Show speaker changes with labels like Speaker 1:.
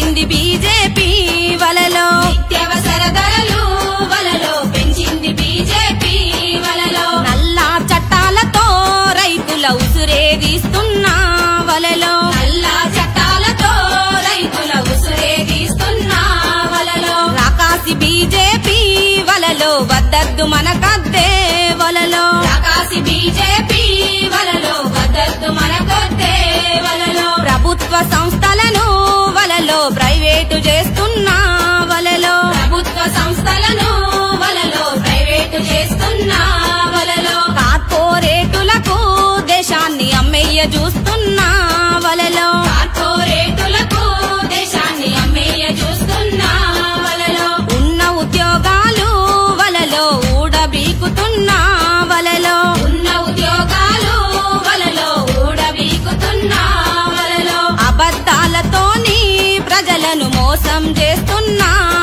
Speaker 1: పెంచింది బీజేపీ వలలో
Speaker 2: నిత్యవసర ధరలు వలలో పెంచింది బీజేపీ వలలో
Speaker 1: నల్ల చట్టాలతో రైతుల ఉసురేదిస్తున్న వలలో
Speaker 2: నల్ల చట్టాలతో రైతుల ఉసురేగిస్తున్న వలలో
Speaker 1: రాకాసి బీజేపీ వలలో వద్దద్దు మనకద్దే వలలో
Speaker 2: రాకాసి బీజేపీ వలలో వద్దద్దు మనకొద్దే వలలో
Speaker 1: ప్రభుత్వ సంస్థలను వలలో ప్రైవేటు చేస్తున్న వలలో
Speaker 2: ప్రభుత్వ సంస్థలను వలలో ప్రైవేటు చేస్తున్న వలలో
Speaker 1: కార్పొరేటులకు దేశాన్ని అమ్మేయ చూస్తున్న వలలో
Speaker 2: కార్పొరేటులకు దేశాన్ని అమ్మేయ చూస్తున్న వలలో
Speaker 1: ఉన్న ఉద్యోగాలు వలలో ఊడబీకుతున్న వలలో
Speaker 2: ఉన్న ఉద్యోగాలు వలలో ఊడబీకుతున్న వలలో
Speaker 1: అబద్ధాలతోని ప్రజలను మోసం చేస్తున్నా